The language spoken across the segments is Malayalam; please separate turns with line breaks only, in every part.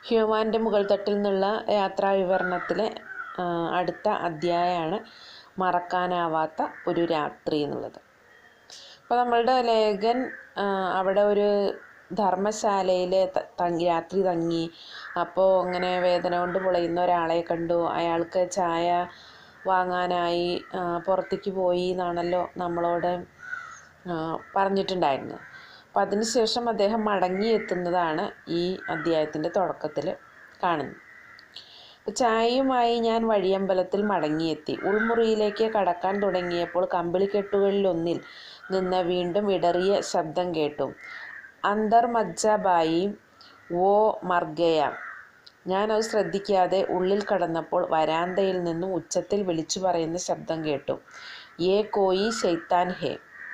ഹ്യൂമാൻ്റെ മുകൾ തട്ടിൽ നിന്നുള്ള യാത്രാ വിവരണത്തിലെ ആ, അടുത്ത അധ്യായമാണ് മറക്കാനാവാത്ത ഒരു രാത്രി എന്നുള്ളത് അപ്പോൾ നമ്മളുടെ ലേഖൻ ആ, അവിടെ ഒരു ധർമ്മശാലയിൽ ത- തങ്ങി രാത്രി തങ്ങി അപ്പോൾ ഇങ്ങനെ വേദന കൊണ്ട് പൊളയുന്ന ഒരാളെ കണ്ടു അയാൾക്ക് ചായ വാങ്ങാനായി ആ, പുറത്തേക്ക് പോയി എന്നാണല്ലോ നമ്മളോട് ആ, പറഞ്ഞിട്ടുണ്ടായിരുന്നത് അപ്പം അതിനുശേഷം അദ്ദേഹം മടങ്ങിയെത്തുന്നതാണ് ഈ അധ്യായത്തിൻ്റെ തുടക്കത്തിൽ കാണുന്നത് അപ്പോൾ ചായയുമായി ഞാൻ വഴിയമ്പലത്തിൽ മടങ്ങിയെത്തി ഉൾമുറിയിലേക്ക് കടക്കാൻ തുടങ്ങിയപ്പോൾ കമ്പിളിക്കെട്ടുകളിലൊന്നിൽ നിന്ന് വീണ്ടും ഇടറിയ ശബ്ദം കേട്ടു അന്തർ മജ്ജാബായി വോ മർഗയ ഞാനത് ശ്രദ്ധിക്കാതെ ഉള്ളിൽ കടന്നപ്പോൾ വരാന്തയിൽ നിന്നും ഉച്ചത്തിൽ വിളിച്ചു പറയുന്ന ശബ്ദം കേട്ടു ഏ കോയി ശൈത്താൻ ഹേ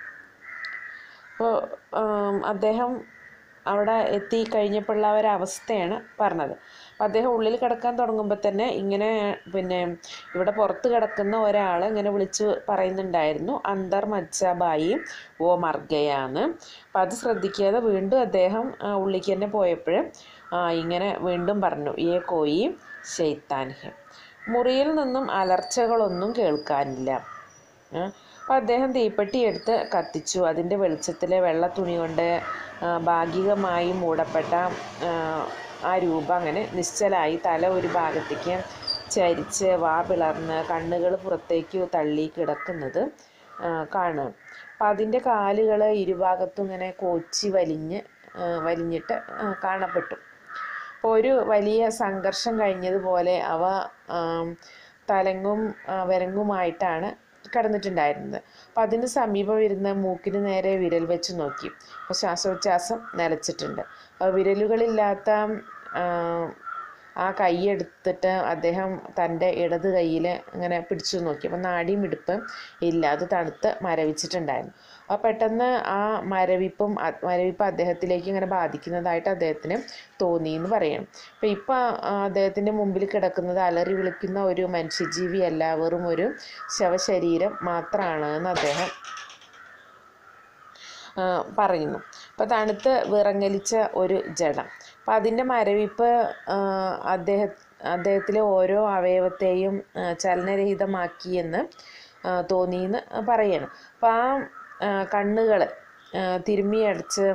അപ്പോൾ അദ്ദേഹം അവിടെ എത്തി കഴിഞ്ഞപ്പോഴുള്ള ആ ഒരു അവസ്ഥയാണ് പറഞ്ഞത് അപ്പോൾ അദ്ദേഹം ഉള്ളിൽ കിടക്കാൻ തുടങ്ങുമ്പോൾ തന്നെ ഇങ്ങനെ പിന്നെ ഇവിടെ പുറത്ത് കിടക്കുന്ന ഒരാൾ ഇങ്ങനെ വിളിച്ച് പറയുന്നുണ്ടായിരുന്നു അന്തർ മജ്ജാബായി ഓ മർഗയാന്ന് അപ്പം അത് ശ്രദ്ധിക്കാതെ വീണ്ടും അദ്ദേഹം ആ, ഉള്ളിലേക്ക് തന്നെ പോയപ്പോൾ ഇങ്ങനെ വീണ്ടും പറഞ്ഞു ഏ കോയി ഷെയ്ത്താൻ ഹെ മുറിയിൽ നിന്നും അലർച്ചകളൊന്നും കേൾക്കാനില്ല അപ്പോൾ അദ്ദേഹം തീപ്പെട്ടി എടുത്ത് കത്തിച്ചു അതിൻ്റെ വെളിച്ചത്തിൽ വെള്ള തുണി കൊണ്ട് ആ, ഭാഗികമായി മൂടപ്പെട്ട ആ, ആ രൂപം അങ്ങനെ നിശ്ചലായി തല ഒരു ഭാഗത്തേക്ക് ചരിച്ച് വാ പിളർന്ന് കണ്ണുകൾ പുറത്തേക്ക് തള്ളി കിടക്കുന്നത് ആ, കാണുക അപ്പം അതിൻ്റെ കാലുകൾ ഇരുഭാഗത്തും ഇങ്ങനെ കോച്ചി വലിഞ്ഞ് ആ, വലിഞ്ഞിട്ട് ആ, കാണപ്പെട്ടു അപ്പോൾ ഒരു വലിയ സംഘർഷം കഴിഞ്ഞതുപോലെ അവ ആം, തലങ്ങും ആ, വിരങ്ങുമായിട്ടാണ് കിടന്നിട്ടുണ്ടായിരുന്നത് അപ്പം അതിന് സമീപം ഇരുന്ന് മൂക്കിന് നേരെ വിരൽ വെച്ച് നോക്കി അപ്പോൾ ശ്വാസോച്ഛ്വാസം നിലച്ചിട്ടുണ്ട് അപ്പോൾ വിരലുകളില്ലാത്ത ആ, ആ കൈയെടുത്തിട്ട് അദ്ദേഹം തൻ്റെ ഇടത് കയ്യിൽ ഇങ്ങനെ പിടിച്ചു നോക്കി അപ്പോൾ നാടിയും ഇടുപ്പ് ഇല്ല അത് തണുത്ത് മരവിച്ചിട്ടുണ്ടായിരുന്നു അപ്പോൾ പെട്ടെന്ന് ആ മരവിപ്പും അ- മരവിപ്പ് അദ്ദേഹത്തിലേക്ക് ഇങ്ങനെ ബാധിക്കുന്നതായിട്ട് അദ്ദേഹത്തിന് തോന്നി എന്ന് പറയണം അപ്പോൾ ഇപ്പോൾ അദ്ദേഹത്തിൻ്റെ മുമ്പിൽ കിടക്കുന്നത് അലറി വിളിക്കുന്ന ഒരു മനുഷ്യജീവിയല്ല വെറും ഒരു ശവശരീരം മാത്രമാണ് എന്ന് അദ്ദേഹം ആ, പറയുന്നു അപ്പോൾ തണുത്ത് വിറങ്ങലിച്ച ഒരു ജഡം അപ്പം അതിൻ്റെ മരവിപ്പ് ആ, അദ്ദേഹ അദ്ദേഹത്തിലെ ഓരോ അവയവത്തെയും ആ, ചലനരഹിതമാക്കിയെന്ന് ആ, തോന്നിയെന്ന് പറയണം അപ്പം ആ കണ്ണുകൾ തിരുമ്മിയടച്ച്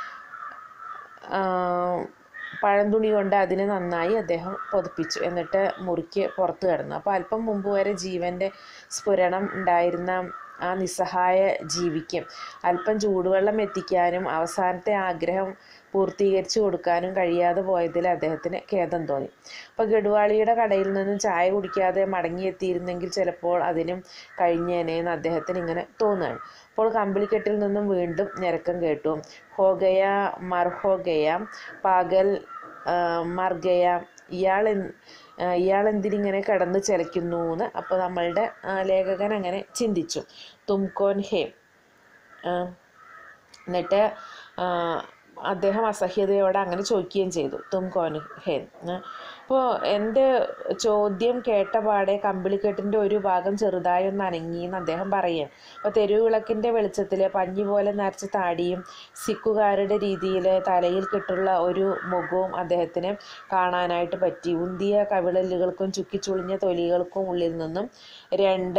ആ, പഴംതുണി കൊണ്ട് അതിനെ നന്നായി അദ്ദേഹം പൊതിപ്പിച്ചു എന്നിട്ട് മുറിക്ക് പുറത്ത് കിടന്നു അപ്പോൾ അല്പം മുമ്പ് വരെ ജീവൻ്റെ സ്ഫുരണം ഉണ്ടായിരുന്ന ആ നിസ്സഹായ ജീവിക്ക് അല്പം ചൂടുവെള്ളം എത്തിക്കാനും അവസാനത്തെ ആഗ്രഹം പൂർത്തീകരിച്ചു കൊടുക്കാനും കഴിയാതെ പോയതിൽ അദ്ദേഹത്തിന് ഖേദം തോന്നി അപ്പോൾ ഗഡുവാളിയുടെ കടയിൽ നിന്നും ചായ കുടിക്കാതെ മടങ്ങിയെത്തിയിരുന്നെങ്കിൽ ചിലപ്പോൾ അതിനും കഴിഞ്ഞേനേന്ന് അദ്ദേഹത്തിന് ഇങ്ങനെ തോന്നുകയാണ് അപ്പോൾ കമ്പിളിക്കെട്ടിൽ നിന്നും വീണ്ടും ഞരക്കം കേട്ടു ഹോഗയ മർഹോഗയ പാകൽ ആ, മർഗയ ഇയാൾ എന്ത്- ആ, ഇയാൾ എന്തിനിങ്ങനെ കിടന്ന് ചലിക്കുന്നു എന്ന് അപ്പോൾ നമ്മളുടെ ആ, ലേഖകൻ അങ്ങനെ ചിന്തിച്ചു തുംകോൻ ഹേ ആ, എന്നിട്ട് ആ, അദ്ദേഹം അസഹ്യതയോടെ അങ്ങനെ ചോദിക്കുകയും ചെയ്തു തും കോൻ ഹേൻ അപ്പോൾ എൻ്റെ ചോദ്യം കേട്ട പാടെ കമ്പിളിക്കെട്ടിൻ്റെ ഒരു ഭാഗം ചെറുതായി ഒന്ന് അനങ്ങി എന്ന് അദ്ദേഹം പറയുകയാണ് അപ്പോൾ തെരുവിളക്കിൻ്റെ വെളിച്ചത്തിൽ പഞ്ഞി പോലെ നരച്ച താടിയും സിക്കുകാരുടെ രീതിയിൽ തലയിൽ കെട്ടുള്ള ഒരു മുഖവും അദ്ദേഹത്തിന് കാണാനായിട്ട് പറ്റി ഉന്തിയ കവിളലുകൾക്കും ചുക്കിച്ചുളിഞ്ഞ തൊലികൾക്കും ഉള്ളിൽ നിന്നും രണ്ട്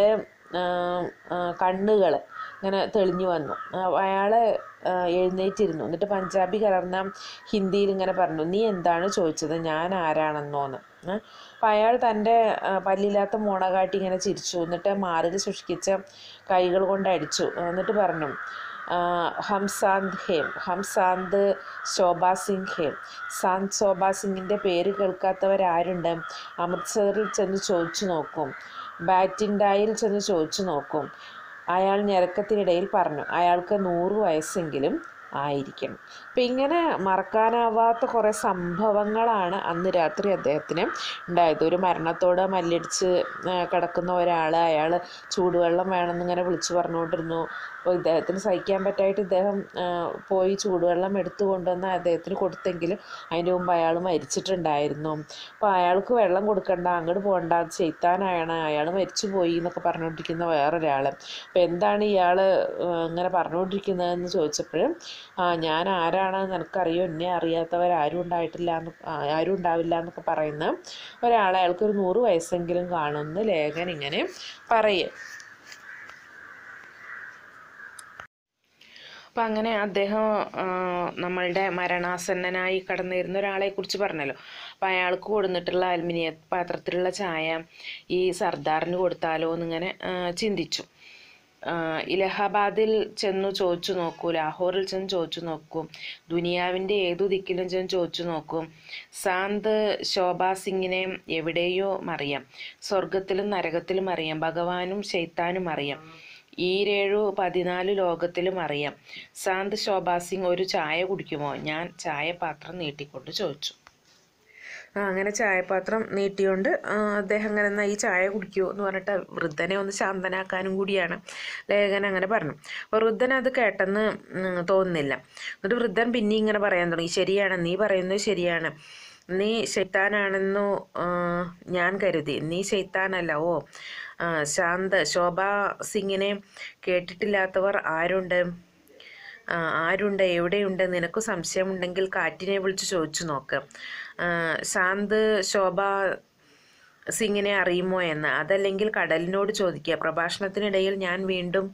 കണ്ണുകൾ ഇങ്ങനെ തെളിഞ്ഞു വന്നു അയാൾ എഴുന്നേറ്റിരുന്നു എന്നിട്ട് പഞ്ചാബി കലർന്ന ഹിന്ദിയിൽ ഇങ്ങനെ പറഞ്ഞു നീ എന്താണ് ചോദിച്ചത് ഞാൻ ആരാണെന്നോന്ന് അപ്പം അയാൾ തൻ്റെ ആ, പല്ലില്ലാത്ത മോണ കാട്ടി ഇങ്ങനെ ചിരിച്ചു എന്നിട്ട് മാറിൽ സൂക്ഷിച്ച കൈകൾ കൊണ്ട് അടിച്ചു എന്നിട്ട് പറഞ്ഞു ആ, ഹംസാന്ത് ഹേം ഹംസാന്ത് ശോഭാ സിംഗ് ഹേം സാന്ത് ശോഭാ സിംഗിൻ്റെ പേര് കേൾക്കാത്തവരാരുണ്ട് അമൃത്സറിൽ ചെന്ന് ചോദിച്ചു നോക്കും ബാറ്റിൻഡായിൽ ചെന്ന് ചോദിച്ചു നോക്കും അയാൾ ഞെരക്കത്തിനിടയിൽ പറഞ്ഞു അയാൾക്ക് നൂറ് വയസ്സെങ്കിലും ആയിരിക്കണം അപ്പം ഇങ്ങനെ മറക്കാനാവാത്ത കുറേ സംഭവങ്ങളാണ് അന്ന് രാത്രി അദ്ദേഹത്തിന് ഉണ്ടായത് ഒരു മരണത്തോട് മല്ലിടിച്ച് ആ, കിടക്കുന്ന ഒരാൾ അയാൾ ചൂടുവെള്ളം വേണമെന്നിങ്ങനെ വിളിച്ചു പറഞ്ഞുകൊണ്ടിരുന്നു അപ്പോൾ ഇദ്ദേഹത്തിന് സഹിക്കാൻ പറ്റായിട്ട് ഇദ്ദേഹം ആ, പോയി ചൂടുവെള്ളം എടുത്തു കൊണ്ടുവന്ന് അദ്ദേഹത്തിന് കൊടുത്തെങ്കിലും അതിൻ്റെ മുമ്പ് അയാൾ മരിച്ചിട്ടുണ്ടായിരുന്നു അപ്പോൾ അയാൾക്ക് വെള്ളം കൊടുക്കണ്ട അങ്ങോട്ട് പോകണ്ട അത് ചെയ്ത്താനാണ് അയാൾ മരിച്ചു പോയി എന്നൊക്കെ പറഞ്ഞുകൊണ്ടിരിക്കുന്ന വേറൊരാൾ അപ്പോൾ എന്താണ് ഇയാൾ ഇങ്ങനെ പറഞ്ഞുകൊണ്ടിരിക്കുന്നതെന്ന് ചോദിച്ചപ്പോൾ ആ ഞാൻ ആരാണെന്ന് നിനക്കറിയോ എന്നെ അറിയാത്തവരാരും ഉണ്ടായിട്ടില്ല എന്ന് ആ, ആരും ഉണ്ടാവില്ല എന്നൊക്കെ പറയുന്ന ഒരാളെ അയാൾക്ക് ഒരു നൂറ് വയസ്സെങ്കിലും കാണുമെന്ന് ലേഖൻ ഇങ്ങനെ പറയും അപ്പം അങ്ങനെ അദ്ദേഹം ആ, നമ്മളുടെ മരണാസന്നനായി കടന്നിരുന്ന ഒരാളെ കുറിച്ച് പറഞ്ഞല്ലോ അപ്പം അയാൾക്ക് കൊടുത്തിട്ടുള്ള അലുമിനിയ പാത്രത്തിലുള്ള ചായ ഈ സർദാറിന് കൊടുത്താലോ എന്നിങ്ങനെ ആ, ചിന്തിച്ചു ആ, ഇലഹാബാദിൽ ചെന്നു ചോദിച്ചു നോക്കൂ ലാഹോറിൽ ചെന്ന് ചോദിച്ചു നോക്കൂ ദുനിയാവിൻ്റെ ഏതു ദിക്കിലും ചെന്ന് ചോദിച്ചു നോക്കൂ സാന്ത് ശോഭാ സിംഗിനെ എവിടെയോ അറിയാം സ്വർഗത്തിലും നരകത്തിലും അറിയാം ഭഗവാനും ശൈത്താനും അറിയാം ഈരേഴു പതിനാല് ലോകത്തിലും അറിയാം സാന്ത് ശോഭാ സിംഗ് ഒരു ചായ കുടിക്കുമോ ഞാൻ ചായപാത്രം നീട്ടിക്കൊണ്ട് ചോദിച്ചു ആ, അങ്ങനെ ചായപാത്രം നീട്ടിയോണ്ട് ആ, അദ്ദേഹം അങ്ങനെ എന്നാ ഈ ചായ കുടിക്കുമോ എന്ന് പറഞ്ഞിട്ട് വൃദ്ധനെ ഒന്ന് ശാന്തനാക്കാനും കൂടിയാണ് ലേഖൻ അങ്ങനെ പറഞ്ഞു അപ്പോൾ വൃദ്ധൻ അത് കേട്ടെന്ന് ഉം, തോന്നുന്നില്ല എന്നിട്ട് വൃദ്ധൻ പിന്നെ ഇങ്ങനെ പറയാൻ തുടങ്ങി ശരിയാണ് നീ പറയുന്നത് ശരിയാണ് നീ ശൈത്താനാണെന്നു ആ, ഞാൻ കരുതി നീ ശൈത്താനല്ല ഓ ആ, ശാന്ത് ശോഭാ സിംഗിനെ കേട്ടിട്ടില്ലാത്തവർ ആരുണ്ട് ആ, ആരുണ്ട് എവിടെയുണ്ട് നിനക്ക് സംശയമുണ്ടെങ്കിൽ കാറ്റിനെ വിളിച്ച് ചോദിച്ചു നോക്ക് ആ, ശാന്ത് ശോഭ സിംഗിനെ അറിയുമോ എന്ന് അതല്ലെങ്കിൽ കടലിനോട് ചോദിക്കുക പ്രഭാഷണത്തിനിടയിൽ ഞാൻ വീണ്ടും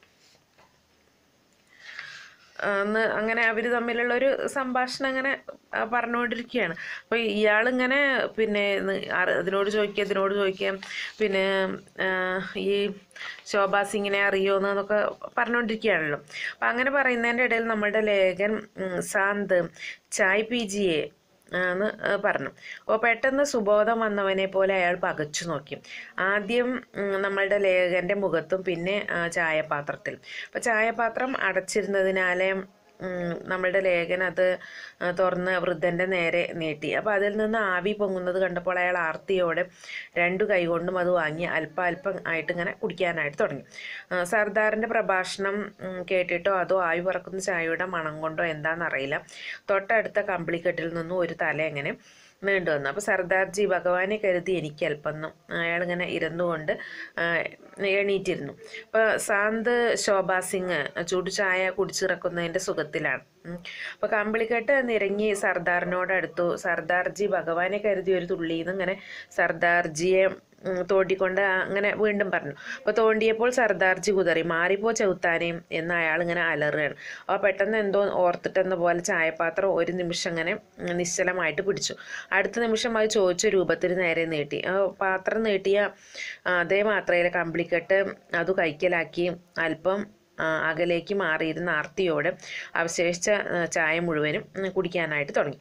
ആ, എന്ന് അങ്ങനെ അവർ തമ്മിലുള്ള ഒരു സംഭാഷണം അങ്ങനെ ആ, പറഞ്ഞുകൊണ്ടിരിക്കുകയാണ് അപ്പോൾ ഇയാളിങ്ങനെ പിന്നെ ന്ന് അറി- അതിനോട് ചോദിക്കുക ഇതിനോട് ചോദിക്കുക പിന്നെ ആ, ഈ ശോഭാ സിംഗിനെ അറിയുമോ എന്നൊക്കെ പറഞ്ഞുകൊണ്ടിരിക്കുകയാണല്ലോ അപ്പം അങ്ങനെ പറയുന്നതിൻ്റെ ഇടയിൽ നമ്മളുടെ ലേഖൻ ഉം, സാന്ത് ചായ് പീജിയെ എന്ന് പറഞ്ഞു അപ്പോൾ പെട്ടെന്ന് സുബോധം വന്നവനെ പോലെ അയാൾ പകച്ചു നോക്കി ആദ്യം ഉം, നമ്മളുടെ ലേഖൻ്റെ മുഖത്തും പിന്നെ ആ, ചായപാത്രത്തിൽ അപ്പോൾ ചായപാത്രം അടച്ചിരുന്നതിനാലെ ഉം, നമ്മളുടെ ലേഖൻ അത് ആ, തുറന്ന് വൃദ്ധൻ്റെ നേരെ നീട്ടി അപ്പോൾ അതിൽ നിന്ന് ആവി പൊങ്ങുന്നത് കണ്ടപ്പോൾ അയാൾ ആർത്തിയോടെ രണ്ടു കൈകൊണ്ടും അത് വാങ്ങി അല്പം അല്പം ആയിട്ട് ഇങ്ങനെ കുടിക്കാനായിട്ട് തുടങ്ങി ആ, സർദാറിൻ്റെ പ്രഭാഷണം ഉം, കേട്ടിട്ടോ അതോ ആവി പറക്കുന്ന ചായയുടെ മണം കൊണ്ടോ എന്താണെന്നറിയില്ല തൊട്ടടുത്ത കമ്പിളിക്കെട്ടിൽ നിന്നും ഒരു തല എങ്ങനെ നീണ്ടു വന്നു അപ്പോൾ സർദാർജി ഭഗവാനെ കരുതി എനിക്ക് അല്പം അയാളിങ്ങനെ ഇരുന്നുകൊണ്ട് ആ, എണീറ്റിരുന്നു അപ്പോൾ സാന്ത് ശോഭാ സിംഗ് ചൂടുചായ കുടിച്ചിറക്കുന്നതിൻ്റെ സുഖത്തിലാണ് ഉം. അപ്പോൾ കമ്പിളിക്കെട്ട് നിരങ്ങി സർദാറിനോടടുത്തു സർദാർജി ഭഗവാനെ കരുതി ഒരു തുള്ളിന്ന് ഇങ്ങനെ സർദാർജിയെ ഉം, തോണ്ടിക്കൊണ്ട് അങ്ങനെ വീണ്ടും പറഞ്ഞു അപ്പോൾ തോണ്ടിയപ്പോൾ സർദാർജി കുതറി മാറിപ്പോ ചവിത്താനേയും എന്ന് അയാൾ ഇങ്ങനെ അലറുകയാണ് അപ്പോൾ പെട്ടെന്ന് എന്തോ ഓർത്തിട്ടെന്ന പോലെ ചായപാത്രം ഒരു നിമിഷം ഇങ്ങനെ ഉം, നിശ്ചലമായിട്ട് പിടിച്ചു അടുത്ത നിമിഷം അത് ചോദിച്ച രൂപത്തിന് നേരെ നീട്ടി ആ പാത്രം നീട്ടിയ ആ, അതേ മാത്രയിലെ കമ്പിളിക്കെട്ട് അത് കൈക്കലാക്കി അല്പം ആ, അകലേക്ക് മാറിയിരുന്ന ആർത്തിയോടെ അവശേഷിച്ച ആ, ചായ മുഴുവനും ഉം, കുടിക്കാനായിട്ട് തുടങ്ങി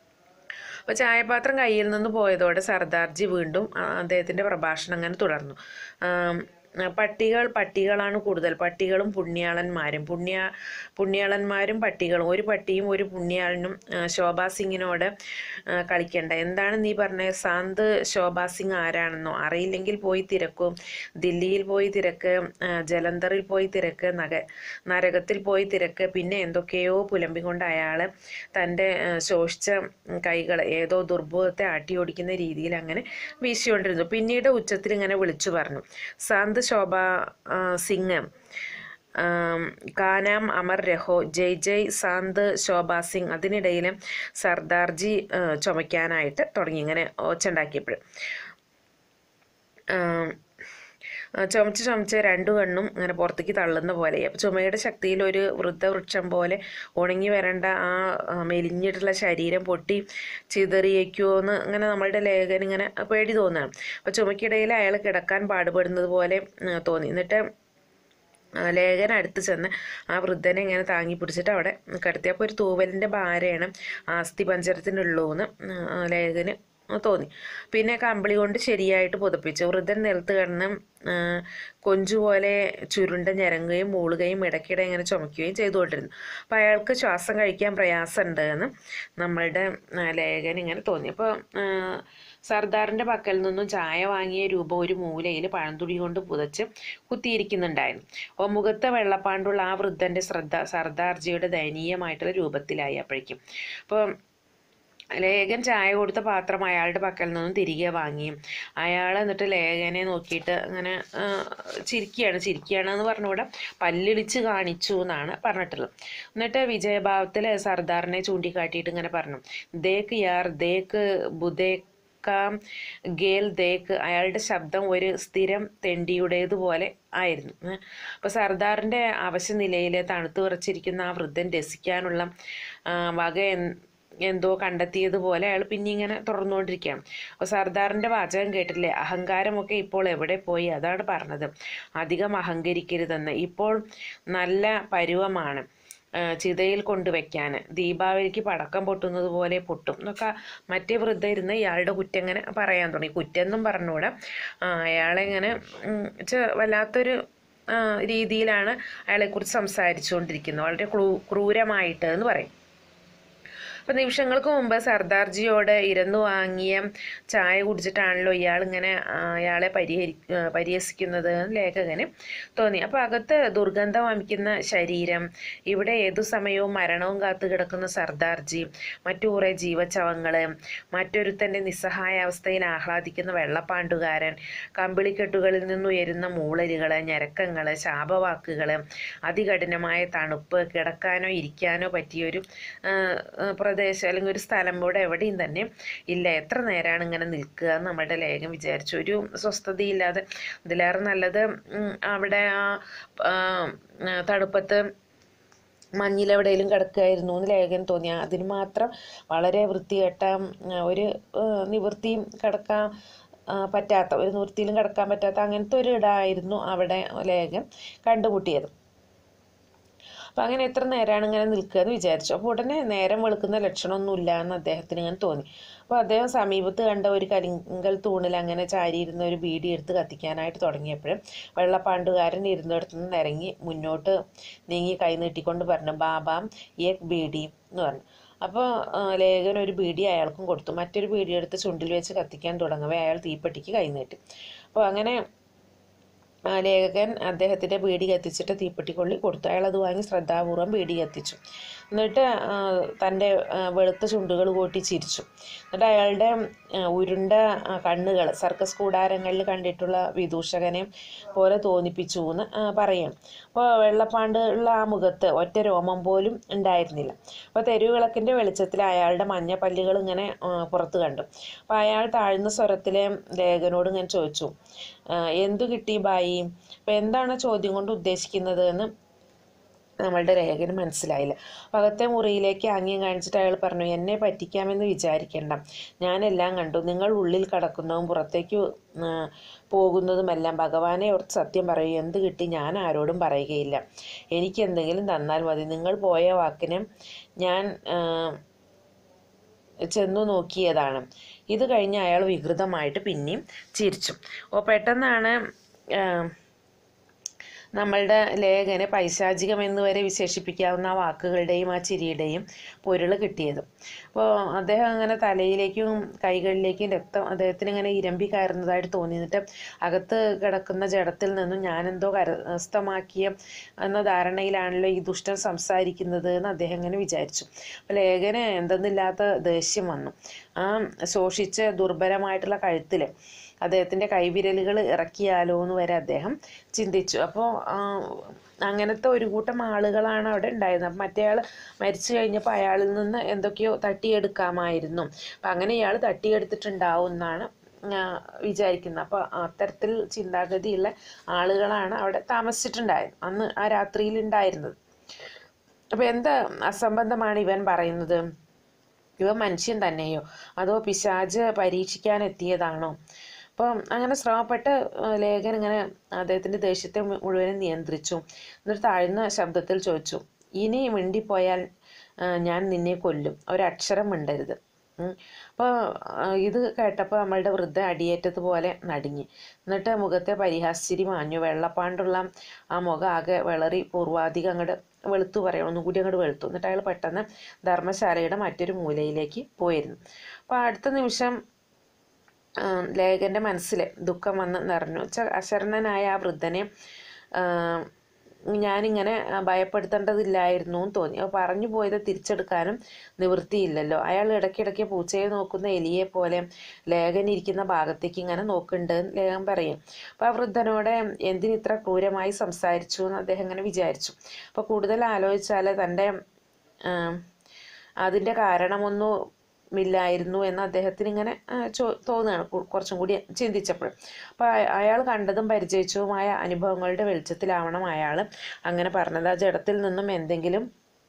അപ്പോൾ ചായപാത്രം കയ്യിൽ നിന്ന് പോയതോടെ സർദാർജി വീണ്ടും ആ, അദ്ദേഹത്തിൻ്റെ പ്രഭാഷണം അങ്ങനെ തുടർന്നു ആം, ആ, പട്ടികൾ പട്ടികളാണ് കൂടുതൽ പട്ടികളും പുണ്യാളന്മാരും പുണ്യ പുണ്യാളന്മാരും പട്ടികളും ഒരു പട്ടിയും ഒരു പുണ്യാളനും ആ, ശോഭാ സിംഗിനോട് ആ, കളിക്കണ്ട എന്താണ് നീ പറഞ്ഞത് സാന്ത് ശോഭാ സിംഗ് ആരാണെന്നോ അറിയില്ലെങ്കിൽ പോയി തിരക്കൂ ദില്ലിയിൽ പോയി തിരക്ക് ആ, ജലന്ധറിൽ പോയി തിരക്ക് നഗ നരകത്തിൽ പോയി തിരക്ക് പിന്നെ എന്തൊക്കെയോ പുലമ്പിക്കൊണ്ട് അയാൾ തൻ്റെ ആ, ശോഷിച്ച കൈകൾ ഏതോ ദുർബോധത്തെ ആട്ടിയോടിക്കുന്ന രീതിയിൽ അങ്ങനെ വീശിക്കൊണ്ടിരുന്നു പിന്നീട് ഉച്ചത്തിൽ ഇങ്ങനെ വിളിച്ചു പറഞ്ഞു സാന്ത് ശോഭ ആ, സിംഗ് ആം, കാനാം അമർ രഹോ ജയ് ജയ് സാന്ത് ശോഭാ സിംഗ് അതിനിടയിൽ സർദാർജി ആ, ചുമയ്ക്കാനായിട്ട് തുടങ്ങി ഇങ്ങനെ ഒച്ചുണ്ടാക്കിയപ്പോൾ ആം, ആ, ചുമച്ച് ചുമച്ച് രണ്ടു കണ്ണും ഇങ്ങനെ പുറത്തേക്ക് തള്ളുന്ന പോലെ അപ്പോൾ ചുമയുടെ ശക്തിയിൽ ഒരു വൃദ്ധവൃക്ഷം പോലെ ഉണങ്ങി വരേണ്ട ആ ആ, മെലിഞ്ഞിട്ടുള്ള ശരീരം പൊട്ടി ചിതറിയേക്കുമോ എന്ന് ഇങ്ങനെ നമ്മളുടെ ലേഖനം ഇങ്ങനെ പേടി തോന്നുകയാണ് അപ്പോൾ ചുമക്കിടയിൽ അയാൾ കിടക്കാൻ പാടുപെടുന്നത് പോലെ ഉം, തോന്നി എന്നിട്ട് ആ, ലേഖൻ അടുത്ത് ചെന്ന് ആ വൃദ്ധനെ ഇങ്ങനെ താങ്ങി പിടിച്ചിട്ട് അവിടെ കിടത്തി അപ്പോൾ ഒരു തൂവലിൻ്റെ ഭാരമാണ് ആസ്തി പഞ്ചരത്തിനുള്ളൂന്ന് ആ, ലേഖന് തോന്നി പിന്നെ കമ്പിളി കൊണ്ട് ശരിയായിട്ട് പുതപ്പിച്ചു വൃദ്ധൻ നിലത്ത് കിടന്ന് ആ, കൊഞ്ചു പോലെ ചുരുണ്ട ഞരങ്ങുകയും മൂളുകയും ഇടയ്ക്കിടെ ഇങ്ങനെ ചുമക്കുകയും ചെയ്തുകൊണ്ടിരുന്നു അപ്പോൾ അയാൾക്ക് ശ്വാസം കഴിക്കാൻ പ്രയാസമുണ്ട് എന്ന് നമ്മളുടെ ആ, ലേഖൻ ഇങ്ങനെ തോന്നി അപ്പോൾ സർദാറിൻ്റെ പക്കൽ നിന്നും ചായ വാങ്ങിയ രൂപ ഒരു മൂലയിൽ പഴംതുണി കൊണ്ട് പുതച്ച് കുത്തിയിരിക്കുന്നുണ്ടായിരുന്നു അപ്പോൾ മുഖത്തെ വെള്ളപ്പാണ്ടുള്ള ആ വൃദ്ധൻ്റെ ശ്രദ്ധ സർദാർജിയുടെ ദയനീയമായിട്ടുള്ള രൂപത്തിലായി അപ്പോഴേക്കും അപ്പോൾ ലേഖൻ ചായ കൊടുത്ത പാത്രം അയാളുടെ പക്കൽ നിന്നും തിരികെ വാങ്ങി അയാൾ എന്നിട്ട് ലേഖനെ നോക്കിയിട്ട് അങ്ങനെ ആ, ചിരിക്കുകയാണ് ചിരിക്കുകയാണ് എന്ന് പറഞ്ഞുകൂടെ പല്ലിളിച്ച് കാണിച്ചു എന്നാണ് പറഞ്ഞിട്ടുള്ളത് എന്നിട്ട് വിജയഭാവത്തിൽ സർദാറിനെ ചൂണ്ടിക്കാട്ടിയിട്ട് ഇങ്ങനെ പറഞ്ഞു ദേക്ക് യാർ ദേക്ക് ബുദേക്ക് കാം ഗേൽ ദേക്ക് അയാളുടെ ശബ്ദം ഒരു സ്ഥിരം തെണ്ടിയുടേതുപോലെ ആയിരുന്നു ഉം. അപ്പോൾ സർദാറിൻ്റെ അവശ്യ നിലയിൽ തണുത്തു വിറച്ചിരിക്കുന്ന ആ വൃദ്ധൻ രസിക്കാനുള്ള ആ, വക എൻ- എന്തോ കണ്ടെത്തിയതുപോലെ അയാൾ പിന്നെ ഇങ്ങനെ തുറന്നുകൊണ്ടിരിക്കുകയാണ് അപ്പോൾ സർദാറിൻ്റെ വാചകം കേട്ടില്ലേ അഹങ്കാരമൊക്കെ ഇപ്പോൾ എവിടെ പോയി അതാണ് പറഞ്ഞത് അധികം അഹങ്കരിക്കരുതെന്ന് ഇപ്പോൾ നല്ല പരുവമാണ് ആ, ചിതയിൽ കൊണ്ടുവയ്ക്കാൻ ദീപാവലിക്ക് പടക്കം പൊട്ടുന്നത് പോലെ പൊട്ടും എന്നൊക്കെ മറ്റേ വൃദ്ധ ഇരുന്ന് ഇയാളുടെ കുറ്റം ഇങ്ങനെ പറയാൻ തുടങ്ങി കുറ്റെന്നും പറഞ്ഞുകൂടെ ആ, അയാളെ ഇങ്ങനെ ഉം, ചെ- വല്ലാത്തൊരു ആ, രീതിയിലാണ് അയാളെക്കുറിച്ച് സംസാരിച്ചുകൊണ്ടിരിക്കുന്നത് വളരെ ക്രൂ ക്രൂരമായിട്ട് എന്ന് പറയും അപ്പം നിമിഷങ്ങൾക്ക് മുമ്പ് സർദാർജിയോട് ഇരന്നു വാങ്ങിയ ചായ കുടിച്ചിട്ടാണല്ലോ ഇയാൾ ഇങ്ങനെ ആ, അയാളെ പരിഹരി ആ, പരിഹസിക്കുന്നത് എന്ന് ലേഖകന് തോന്നി അപ്പോൾ അകത്ത് ദുർഗന്ധം വമിക്കുന്ന ശരീരം ഇവിടെ ഏതു സമയവും മരണവും കാത്തു കിടക്കുന്ന സർദാർജി മറ്റു കുറേ ജീവച്ചവങ്ങൾ മറ്റൊരുത്തൻ്റെ നിസ്സഹായ അവസ്ഥയിൽ ആഹ്ലാദിക്കുന്ന വെള്ളപ്പാണ്ടുകാരൻ കമ്പിളിക്കെട്ടുകളിൽ നിന്നുയരുന്ന മൂളലുകൾ ഞരക്കങ്ങൾ ശാപവാക്കുകൾ അതികഠിനമായ തണുപ്പ് കിടക്കാനോ ഇരിക്കാനോ പറ്റിയൊരു ആ, ആ, പ്രദേശം അല്ലെങ്കിൽ ഒരു സ്ഥലം ഇവിടെ എവിടെയും തന്നെ ഇല്ല എത്ര നേരമാണ് ഇങ്ങനെ നിൽക്കുക എന്ന് നമ്മുടെ ലേഖം വിചാരിച്ചു ഒരു സ്വസ്ഥതയില്ലാതെ ഇതിലേറെ നല്ലത് ഉം, അവിടെ ആ ആ, ആ, തണുപ്പത്ത് മഞ്ഞിലെവിടെയെങ്കിലും കിടക്കുകയായിരുന്നു എന്ന് ലേഖൻ തോന്നി അതിന് മാത്രം വളരെ വൃത്തികെട്ട ഉം, ഒരു ആ, നിവൃത്തിയും കിടക്കാൻ ആ, പറ്റാത്ത ഒരു നിവൃത്തിയിലും കിടക്കാൻ പറ്റാത്ത അങ്ങനത്തെ ഒരു ഇടായിരുന്നു അവിടെ ലേഖൻ കണ്ടുമുട്ടിയത് അപ്പം അങ്ങനെ എത്ര നേരമാണ് ഇങ്ങനെ നിൽക്കുക എന്ന് വിചാരിച്ചു അപ്പോൾ ഉടനെ നേരം വെളുക്കുന്ന ലക്ഷണമൊന്നുമില്ല എന്ന് അദ്ദേഹത്തിന് ഇങ്ങനെ തോന്നി അപ്പോൾ അദ്ദേഹം സമീപത്ത് കണ്ട ഒരു കരിങ്കൽ തൂണിൽ അങ്ങനെ ചാരിയിരുന്ന ഒരു ബീഡി എടുത്ത് കത്തിക്കാനായിട്ട് തുടങ്ങിയപ്പോഴും വെള്ളപ്പാണ്ടുകാരൻ ഇരുന്നിടത്തു നിന്ന് ഇറങ്ങി മുന്നോട്ട് നീങ്ങി കൈ നീട്ടിക്കൊണ്ട് പറഞ്ഞു ബാബാം ഏക് ബീഡി എന്ന് പറഞ്ഞു അപ്പോൾ ലേഖൻ ഒരു ബീഡി അയാൾക്കും കൊടുത്തു മറ്റൊരു ബീഡി എടുത്ത് ചുണ്ടിൽ വെച്ച് കത്തിക്കാൻ തുടങ്ങവേ അയാൾ തീപ്പെട്ടിക്ക് കൈ നീട്ടി അപ്പോൾ അങ്ങനെ ആ, ലേഖകൻ അദ്ദേഹത്തിൻ്റെ ബീഡി കത്തിച്ചിട്ട് തീപ്പെട്ടിക്കൊള്ളി കൊടുത്തു അയാൾ അത് വാങ്ങി ശ്രദ്ധാപൂർവം ബീഡി കത്തിച്ചു എന്നിട്ട് ആ, തൻ്റെ ആ, വെളുത്ത ചുണ്ടുകൾ കൂട്ടി ചിരിച്ചു എന്നിട്ട് അയാളുടെ ആ, ഉരുണ്ട കണ്ണുകൾ സർക്കസ് കൂടാരങ്ങളിൽ കണ്ടിട്ടുള്ള വിദൂഷകനെ പോലെ തോന്നിപ്പിച്ചു എന്ന് ആ, പറയണം അപ്പോൾ വെള്ളപ്പാണ്ട് ഉള്ള ആ മുഖത്ത് ഒറ്റ രോമം പോലും ഉണ്ടായിരുന്നില്ല അപ്പോൾ തെരുവിളക്കിൻ്റെ വെളിച്ചത്തിൽ അയാളുടെ മഞ്ഞ പല്ലുകൾ ഇങ്ങനെ ആ, പുറത്ത് കണ്ടു അപ്പോൾ അയാൾ താഴ്ന്ന സ്വരത്തിലെ ലേഖനോട് ഇങ്ങനെ ചോദിച്ചു ആ, എന്തു കിട്ടി ബായി അപ്പോൾ എന്താണ് ചോദ്യം കൊണ്ട് ഉദ്ദേശിക്കുന്നത് എന്ന് നമ്മളുടെ രേഖന് മനസ്സിലായില്ല അപ്പോൾ അകത്തെ മുറിയിലേക്ക് ആംഗ്യം കാണിച്ചിട്ട് അയാൾ പറഞ്ഞു എന്നെ പറ്റിക്കാമെന്ന് വിചാരിക്കേണ്ട ഞാനെല്ലാം കണ്ടു നിങ്ങൾ ഉള്ളിൽ കടക്കുന്നതും പുറത്തേക്ക് ആ, പോകുന്നതുമെല്ലാം ഭഗവാനെ ഓർത്ത് സത്യം പറയൂ എന്ത് കിട്ടി ഞാൻ ആരോടും പറയുകയില്ല എനിക്ക് എന്തെങ്കിലും തന്നാൽ മതി നിങ്ങൾ പോയ വാക്കിന് ഞാൻ ആ, ചെന്നു നോക്കിയതാണ് ഇത് കഴിഞ്ഞ് അയാൾ വികൃതമായിട്ട് പിന്നെയും ചിരിച്ചു അപ്പോൾ പെട്ടെന്നാണ് ആ, നമ്മളുടെ ലേഖനെ പൈശാചികം എന്ന് വരെ വിശേഷിപ്പിക്കാവുന്ന ആ വാക്കുകളുടെയും ആ ചിരിയുടെയും പൊരുൾ കിട്ടിയത് അപ്പോൾ അദ്ദേഹം അങ്ങനെ തലയിലേക്കും കൈകളിലേക്കും രക്തം അദ്ദേഹത്തിന് ഇങ്ങനെ ഇരമ്പി കയറുന്നതായിട്ട് തോന്നി എന്നിട്ട് അകത്ത് കിടക്കുന്ന ജഡത്തിൽ നിന്നും ഞാനെന്തോ കരസ്ഥമാക്കിയ എന്ന ധാരണയിലാണല്ലോ ഈ ദുഷ്ടൻ സംസാരിക്കുന്നത് എന്ന് അദ്ദേഹം ഇങ്ങനെ വിചാരിച്ചു അപ്പോൾ ലേഖന് എന്തെന്നില്ലാത്ത ദേഷ്യം വന്നു ആ ശോഷിച്ച് ദുർബലമായിട്ടുള്ള കഴുത്തിൽ അദ്ദേഹത്തിൻ്റെ കൈവിരലുകൾ ഇറക്കിയാലോ എന്ന് വരെ അദ്ദേഹം ചിന്തിച്ചു അപ്പോൾ അങ്ങനത്തെ ഒരു കൂട്ടം ആളുകളാണ് അവിടെ ഉണ്ടായിരുന്നത് അപ്പം മറ്റേയാൾ മരിച്ചു കഴിഞ്ഞപ്പോൾ അയാളിൽ നിന്ന് എന്തൊക്കെയോ തട്ടിയെടുക്കാമായിരുന്നു അപ്പം അങ്ങനെ ഇയാൾ തട്ടിയെടുത്തിട്ടുണ്ടാവും എന്നാണ് ഞാൻ വിചാരിക്കുന്നത് അപ്പോൾ അത്തരത്തിൽ ചിന്താഗതിയുള്ള ആളുകളാണ് അവിടെ താമസിച്ചിട്ടുണ്ടായത് അന്ന് ആ രാത്രിയിൽ ഉണ്ടായിരുന്നത് അപ്പോൾ എന്ത് അസംബന്ധമാണ് ഇവൻ പറയുന്നത് ഇവ മനുഷ്യൻ തന്നെയോ അതോ പിശാജ് പരീക്ഷിക്കാൻ എത്തിയതാണോ അപ്പം അങ്ങനെ ശ്രമപ്പെട്ട് ആ, ലേഖൻ ഇങ്ങനെ അദ്ദേഹത്തിൻ്റെ ദേഷ്യത്തെ മു- മുഴുവനും നിയന്ത്രിച്ചു എന്നിട്ട് താഴ്ന്ന ശബ്ദത്തിൽ ചോദിച്ചു ഇനി മിണ്ടിപ്പോയാൽ ആ, ഞാൻ നിന്നെ കൊല്ലും ഒരക്ഷരം മിണ്ടരുത് അപ്പോൾ ഇത് കേട്ടപ്പോൾ നമ്മളുടെ വൃദ്ധ അടിയേറ്റതുപോലെ നടുങ്ങി എന്നിട്ട് മുഖത്തെ പരിഹാസ്ചിരി മാഞ്ഞു വെള്ളപ്പാണ്ടുള്ള ആ മുഖം ആകെ വിളറി പൂർവാധികം അങ്ങോട്ട് വെളുത്തു പറയണം ഒന്നും കൂടി അങ്ങോട്ട് വെളുത്തു എന്നിട്ട് അയാൾ പെട്ടെന്ന് ധർമ്മശാലയുടെ മറ്റൊരു മൂലയിലേക്ക് പോയിരുന്നു അപ്പോൾ അടുത്ത നിമിഷം ആ, ലേഖൻ്റെ മനസ്സിൽ ദുഃഖം വന്ന് നിറഞ്ഞു വെച്ചാൽ അശരണനായ ആ വൃദ്ധനെ ആ, ഞാനിങ്ങനെ ആ, ഭയപ്പെടുത്തേണ്ടതില്ലായിരുന്നു എന്ന് തോന്നി അപ്പോൾ പറഞ്ഞു പോയത് തിരിച്ചെടുക്കാനും നിവൃത്തിയില്ലല്ലോ അയാൾ ഇടയ്ക്കിടയ്ക്ക് പൂച്ചയെ നോക്കുന്ന എലിയെ പോലെ ലേഖൻ ഇരിക്കുന്ന ഭാഗത്തേക്ക് ഇങ്ങനെ നോക്കുന്നുണ്ട് എന്ന് ലേഖൻ പറയും അപ്പോൾ ആ വൃദ്ധനോട് എന്തിനിത്ര ക്രൂരമായി സംസാരിച്ചു എന്ന് അദ്ദേഹം ഇങ്ങനെ വിചാരിച്ചു അപ്പോൾ കൂടുതൽ ആലോചിച്ചാൽ തൻ്റെ ആം, അതിൻ്റെ കാരണമൊന്നും ഇല്ലായിരുന്നു എന്ന് അദ്ദേഹത്തിന് ഇങ്ങനെ ആ, ചോ തോന്നുകയാണ് കു- കുറച്ചും കൂടി ചിന്തിച്ചപ്പോൾ അപ്പോൾ അയാൾ കണ്ടതും പരിചയിച്ചതുമായ അനുഭവങ്ങളുടെ വെളിച്ചത്തിലാവണം അയാൾ അങ്ങനെ പറഞ്ഞത് ആ ജഡത്തിൽ നിന്നും എന്തെങ്കിലും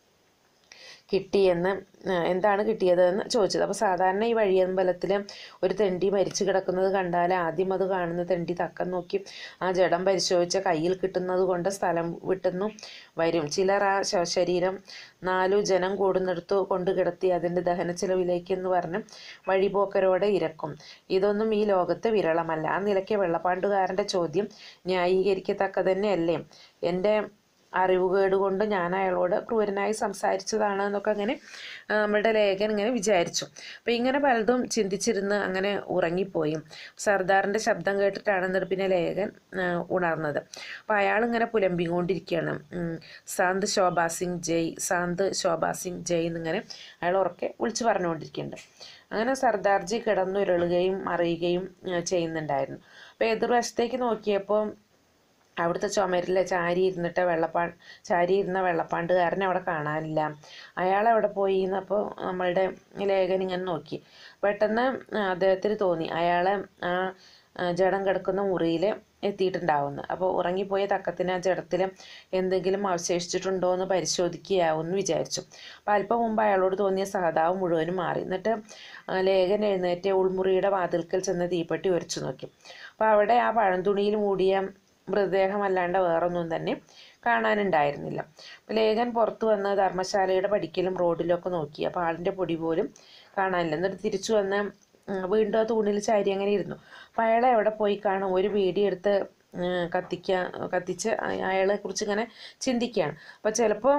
കിട്ടിയെന്ന് ആ, എന്താണ് കിട്ടിയതെന്ന് ചോദിച്ചത് അപ്പോൾ സാധാരണ ഈ വഴിയമ്പലത്തിൽ ഒരു തെണ്ടി മരിച്ചു കിടക്കുന്നത് കണ്ടാൽ ആദ്യം അത് കാണുന്ന തെണ്ടി തക്കം നോക്കി ആ ജഡം പരിശോധിച്ച കയ്യിൽ കിട്ടുന്നത് കൊണ്ട് സ്ഥലം വിട്ടുന്നു വരും ചിലർ ആ ശവശരീരം നാലു ജനം കൂടുന്നിടത്ത് കൊണ്ട് കിടത്തി അതിൻ്റെ ദഹന ചെലവിലേക്ക് എന്ന് പറഞ്ഞ് വഴിപോക്കരോടെ ഇരക്കും ഇതൊന്നും ഈ ലോകത്ത് വിരളമല്ല ആ നിലയ്ക്ക് വെള്ളപ്പാണ്ടുകാരൻ്റെ ചോദ്യം ന്യായീകരിക്കത്തക്ക തന്നെയല്ലേ എൻ്റെ അറിവുകേട് കൊണ്ട് ഞാൻ അയാളോട് ക്രൂരനായി സംസാരിച്ചതാണ് എന്നൊക്കെ അങ്ങനെ ആ, നമ്മളുടെ ലേഖൻ ഇങ്ങനെ വിചാരിച്ചു അപ്പം ഇങ്ങനെ പലതും ചിന്തിച്ചിരുന്ന് അങ്ങനെ ഉറങ്ങിപ്പോയി സർദാറിൻ്റെ ശബ്ദം കേട്ടിട്ടാണ് എന്നിട്ട് പിന്നെ ലേഖൻ ആ, ഉണർന്നത് അപ്പോൾ അയാൾ ഇങ്ങനെ പുലമ്പിക്കൊണ്ടിരിക്കുകയാണ് ഉം, സാന്ത് ശോഭാ സിംഗ് ജയ് സാന്ത് ശോഭാ സിംഗ് ജയ് എന്നിങ്ങനെ അയാൾ ഉറക്കെ വിളിച്ചു പറഞ്ഞുകൊണ്ടിരിക്കുന്നുണ്ട് അങ്ങനെ സർദാർജി കിടന്നുരുളുകയും മറിയുകയും ആ, ചെയ്യുന്നുണ്ടായിരുന്നു അപ്പോൾ എതിർവശത്തേക്ക് നോക്കിയപ്പോൾ അവിടുത്തെ ചുമരിലെ ചാരി ഇരുന്നിട്ട് വെള്ളപ്പാ ചാരി ഇരുന്ന വെള്ളപ്പാണ്ടുകാരനെ അവിടെ കാണാനില്ല അയാൾ അവിടെ പോയി എന്നപ്പോൾ നമ്മളുടെ ലേഖൻ ഇങ്ങനെ നോക്കി പെട്ടെന്ന് അദ്ദേഹത്തിന് തോന്നി അയാളെ ആ ആ, ജഡം കിടക്കുന്ന മുറിയിൽ എത്തിയിട്ടുണ്ടാവുന്നു അപ്പോൾ ഉറങ്ങിപ്പോയ തക്കത്തിന് ആ ജഡത്തിൽ എന്തെങ്കിലും അവശേഷിച്ചിട്ടുണ്ടോ എന്ന് പരിശോധിക്കുകയാവുമെന്ന് വിചാരിച്ചു അപ്പോൾ അല്പം മുമ്പ് അയാളോട് തോന്നിയ സഹതാവ് മുഴുവനും മാറി എന്നിട്ട് ആ, ലേഖൻ എഴുന്നേറ്റ് ഉൾമുറിയുടെ വാതിൽക്കൽ ചെന്ന് തീപ്പെട്ടി ഉരച്ചു നോക്കി അപ്പോൾ അവിടെ ആ പഴംതുണിയിൽ മൂടിയ മൃതദേഹമല്ലാണ്ട് വേറൊന്നും തന്നെ കാണാനുണ്ടായിരുന്നില്ല അപ്പോൾ ലേഖൻ പുറത്തു വന്ന് ധർമ്മശാലയുടെ പടിക്കലും റോഡിലൊക്കെ നോക്കി അപ്പോൾ ആളിൻ്റെ പൊടി പോലും കാണാനില്ല എന്നിട്ട് തിരിച്ചു വന്ന് ഉം, വീണ്ടും ആ തൂണിൽ ചാരി അങ്ങനെ ഇരുന്നു അപ്പോൾ അയാളെ എവിടെ പോയി കാണും ഒരു വീടി എടുത്ത് ഉം, കത്തിക്കാൻ കത്തിച്ച് അയാളെ കുറിച്ച് ഇങ്ങനെ ചിന്തിക്കുകയാണ് അപ്പോൾ ചിലപ്പോൾ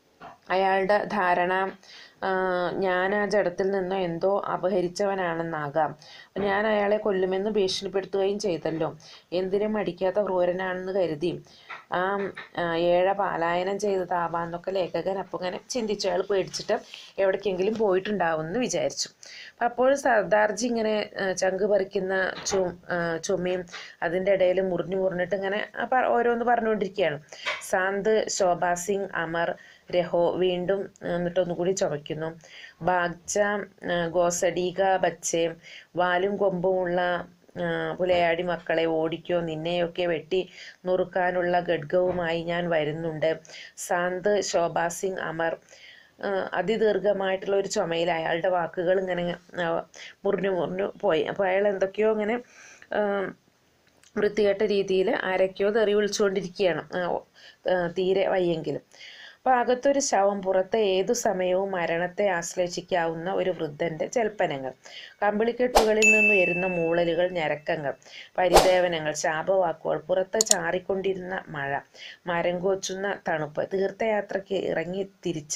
അയാളുടെ ധാരണ ആ, ഞാൻ ആ ജഡത്തിൽ നിന്ന് എന്തോ അപഹരിച്ചവനാണെന്നാകാം അപ്പം ഞാൻ അയാളെ കൊല്ലുമെന്ന് ഭീഷണിപ്പെടുത്തുകയും ചെയ്തല്ലോ എന്തിനും മടിക്കാത്ത ക്രൂരനാണെന്ന് കരുതി ആ ആ, ഏഴ പാലായനം ചെയ്തതാവാന്നൊക്കെ ലേഖകൻ അപ്പോൾ ഇങ്ങനെ ചിന്തിച്ചു അയാൾ പേടിച്ചിട്ട് എവിടേക്കെങ്കിലും പോയിട്ടുണ്ടാവുമെന്ന് വിചാരിച്ചു അപ്പം അപ്പോൾ സർദാർജി ഇങ്ങനെ ആ, ചങ്ക് പറിക്കുന്ന ചു ആ, ചുമയും അതിൻ്റെ ഇടയിൽ മുറിഞ്ഞു മുറിഞ്ഞിട്ട് ഇങ്ങനെ ആ പ- ഓരോന്ന് പറഞ്ഞുകൊണ്ടിരിക്കുകയാണ് സാന്ത് ശോഭാ സിംഗ് അമർ രഹോ വീണ്ടും ആ, എന്നിട്ട് ഒന്നുകൂടി ചുമയ്ക്കുന്നു ബാഗ്ച ആ, ഗോസഡീക ബച്ചെ വാലും കൊമ്പുമുള്ള ആ, പുലയാടി മക്കളെ ഓടിക്കോ നിന്നെയൊക്കെ വെട്ടി നുറുക്കാനുള്ള ഖഡ്ഗവുമായി ഞാൻ വരുന്നുണ്ട് സാന്ത് ശോഭാ സിംഗ് അമർ ആ, അതിദീർഘമായിട്ടുള്ള ഒരു ചുമയിൽ അയാളുടെ വാക്കുകൾ ഇങ്ങനെ ആ, മുറിഞ്ഞു മുറിഞ്ഞു പോയി അപ്പോൾ അയാൾ എന്തൊക്കെയോ ഇങ്ങനെ ആ, വൃത്തികെട്ട രീതിയിൽ ആരൊക്കെയോ തെറി വിളിച്ചുകൊണ്ടിരിക്കുകയാണ് ആ, ആ, തീരെ വയ്യെങ്കിലും അപ്പോൾ അകത്തൊരു ശവം പുറത്ത് ഏതു സമയവും മരണത്തെ ആശ്ലേഷിക്കാവുന്ന ഒരു വൃദ്ധൻ്റെ ജൽപ്പനങ്ങൾ കമ്പിളിക്കെട്ടുകളിൽ നിന്ന് ഉയരുന്ന മൂളലുകൾ ഞരക്കങ്ങൾ പരിദേവനങ്ങൾ ശാപവാക്കുകൾ പുറത്ത് ചാറിക്കൊണ്ടിരുന്ന മഴ മരം കോച്ചുന്ന തണുപ്പ് തീർത്ഥയാത്രയ്ക്ക് ഇറങ്ങി തിരിച്ച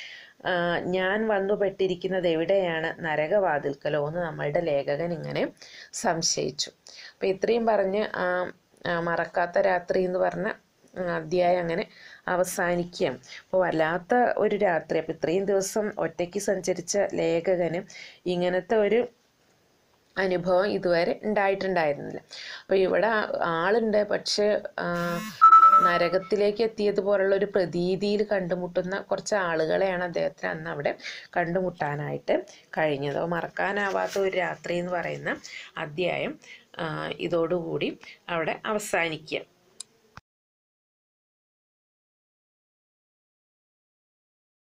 ആ, ഞാൻ വന്നുപെട്ടിരിക്കുന്നത് എവിടെയാണ് നരകവാതിൽക്കലോ എന്ന് നമ്മളുടെ ലേഖകൻ ഇങ്ങനെ സംശയിച്ചു അപ്പം ഇത്രയും പറഞ്ഞ് ആ ആ, മറക്കാത്ത രാത്രി എന്ന് പറഞ്ഞ ആ, അധ്യായം അങ്ങനെ അവസാനിക്കുകയാണ് അപ്പോൾ വല്ലാത്ത ഒരു രാത്രി അപ്പോൾ ഇത്രയും ദിവസം ഒറ്റയ്ക്ക് സഞ്ചരിച്ച ലേഖകന് ഇങ്ങനത്തെ ഒരു അനുഭവം ഇതുവരെ ഉണ്ടായിട്ടുണ്ടായിരുന്നില്ല അപ്പോൾ ഇവിടെ ആ- ആളുണ്ട് പക്ഷേ ആ, നരകത്തിലേക്ക് എത്തിയതുപോലുള്ള ഒരു പ്രതീതിയിൽ കണ്ടുമുട്ടുന്ന കുറച്ച് ആളുകളെയാണ് അദ്ദേഹത്തിന് അന്ന് അവിടെ കണ്ടുമുട്ടാനായിട്ട് കഴിഞ്ഞത് അപ്പോൾ മറക്കാനാവാത്ത ഒരു രാത്രി എന്ന് പറയുന്ന അധ്യായം ആ, ഇതോടുകൂടി അവിടെ അവസാനിക്കുക